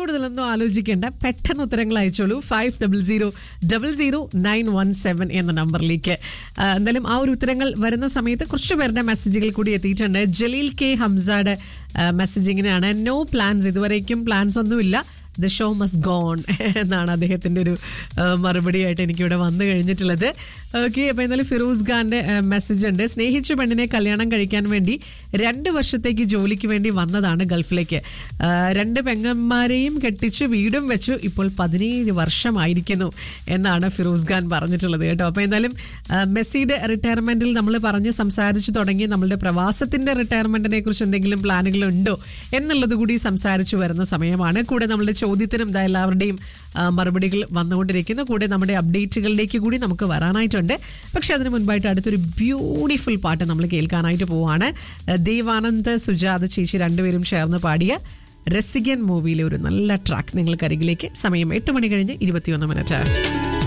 കൂടുതലൊന്നും ആലോചിക്കേണ്ട പെട്ടെന്ന് ഉത്തരങ്ങൾ അയച്ചോളൂ five double zero double zero nine one seven എന്ന നമ്പറിലേക്ക് ആ, എന്തായാലും ആ ഒരു ഉത്തരങ്ങൾ വരുന്ന സമയത്ത് കുറച്ച് പേരുടെ മെസ്സേജുകൾ കൂടി എത്തിയിട്ടുണ്ട് ജലീൽ കെ ഹംസയുടെ മെസ്സേജ് ഇങ്ങനെയാണ് നോ പ്ലാൻസ് ഇതുവരേക്കും പ്ലാൻസ് ഒന്നുമില്ല ദ ഷോ മസ് ഗോൺ എന്നാണ് അദ്ദേഹത്തിൻ്റെ ഒരു ആ, മറുപടിയായിട്ട് എനിക്കിവിടെ വന്നു കഴിഞ്ഞിട്ടുള്ളത് ഓക്കെ അപ്പോൾ എന്നാലും ഫിറോസ് ഖാൻ്റെ മെസ്സേജ് ഉണ്ട് സ്നേഹിച്ച പെണ്ണിനെ കല്യാണം കഴിക്കാൻ വേണ്ടി രണ്ട് വർഷത്തേക്ക് ജോലിക്ക് വേണ്ടി വന്നതാണ് ഗൾഫിലേക്ക് ആ, രണ്ട് പെങ്ങന്മാരെയും കെട്ടിച്ച് വീടും വെച്ചു ഇപ്പോൾ പതിനേഴ് വർഷമായിരിക്കുന്നു എന്നാണ് ഫിറോസ് ഖാൻ പറഞ്ഞിട്ടുള്ളത് കേട്ടോ അപ്പോൾ എന്തായാലും ആ, മെസ്സിയുടെ റിട്ടയർമെൻറ്റിൽ നമ്മൾ പറഞ്ഞ് സംസാരിച്ച് തുടങ്ങി നമ്മളുടെ പ്രവാസത്തിൻ്റെ റിട്ടയർമെൻറ്റിനെ കുറിച്ച് എന്തെങ്കിലും പ്ലാനുകളുണ്ടോ എന്നുള്ളത് കൂടി സംസാരിച്ചു വരുന്ന സമയമാണ് കൂടെ നമ്മളുടെ ചോദ്യത്തിനും ദാ എല്ലാവരുടെയും ആ, മറുപടികൾ വന്നുകൊണ്ടിരിക്കുന്നു കൂടെ നമ്മുടെ അപ്ഡേറ്റുകളിലേക്ക് കൂടി നമുക്ക് വരാനായിട്ടുണ്ട് പക്ഷെ അതിന് മുൻപായിട്ട് അടുത്തൊരു ബ്യൂട്ടിഫുൾ പാട്ട് നമ്മൾ കേൾക്കാനായിട്ട് പോവാണ് ദേവാനന്ദ് സുജാത ചേച്ചി രണ്ടുപേരും ചേർന്ന് പാടിയ രസികൻ മൂവിയിലെ ഒരു നല്ല ട്രാക്ക് നിങ്ങൾക്ക് അരികിലേക്ക് സമയം എട്ട് മണി കഴിഞ്ഞ് ഇരുപത്തിയൊന്ന് മിനിറ്റ്